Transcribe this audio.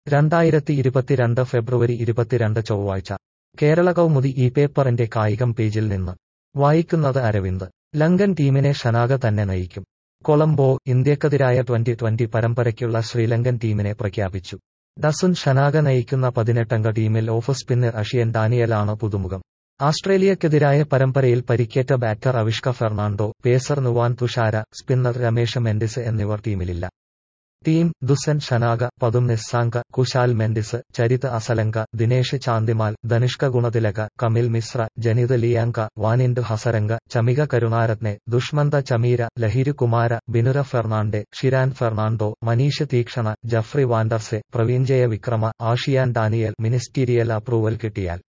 രണ്ടായിരത്തി ഇരുപത്തിരണ്ട് ഫെബ്രുവരി ഇരുപത്തിരണ്ട് ചൊവ്വാഴ്ച കേരള കൗമുദി ഈ പേപ്പറിന്റെ കായികം പേജിൽ നിന്ന് വായിക്കുന്നത് അരവിന്ദ് ലങ്കൻ ടീമിനെ ഷനാഗ തന്നെ നയിക്കും കൊളംബോ ഇന്ത്യക്കെതിരായ ട്വന്റി ട്വന്റി പരമ്പരയ്ക്കുള്ള ശ്രീലങ്കൻ ടീമിനെ പ്രഖ്യാപിച്ചു ഡസുൻ ഷനാഗ നയിക്കുന്ന പതിനെട്ടംഗ ടീമിൽ ഓഫ് സ്പിന്നർ അഷിയൻ ഡാനിയലാണ് പുതുമുഖം ആസ്ട്രേലിയക്കെതിരായ പരമ്പരയിൽ പരിക്കേറ്റ batter Avishka Fernando pacer Nuwan Thushara spinner Ramesh Mendis എന്നിവർ ടീമിലില്ല team Dasun Shanaka Pathum Nissanka Kusal Mendis Charith Asalanka Dinesh Chandimal Danushka Gunathilaka Kamil Mishara Janith Liyanage Wanindu Hasaranga Chamika Karunaratne Dushmantha Chameera Lahiru Kumara Binura Fernando Shiran Fernando Maneesh Theekshana Jeffrey Vandersay Praveen Jayawickrama Ashian Daniel ministerial approval കിട്ടിയാൽ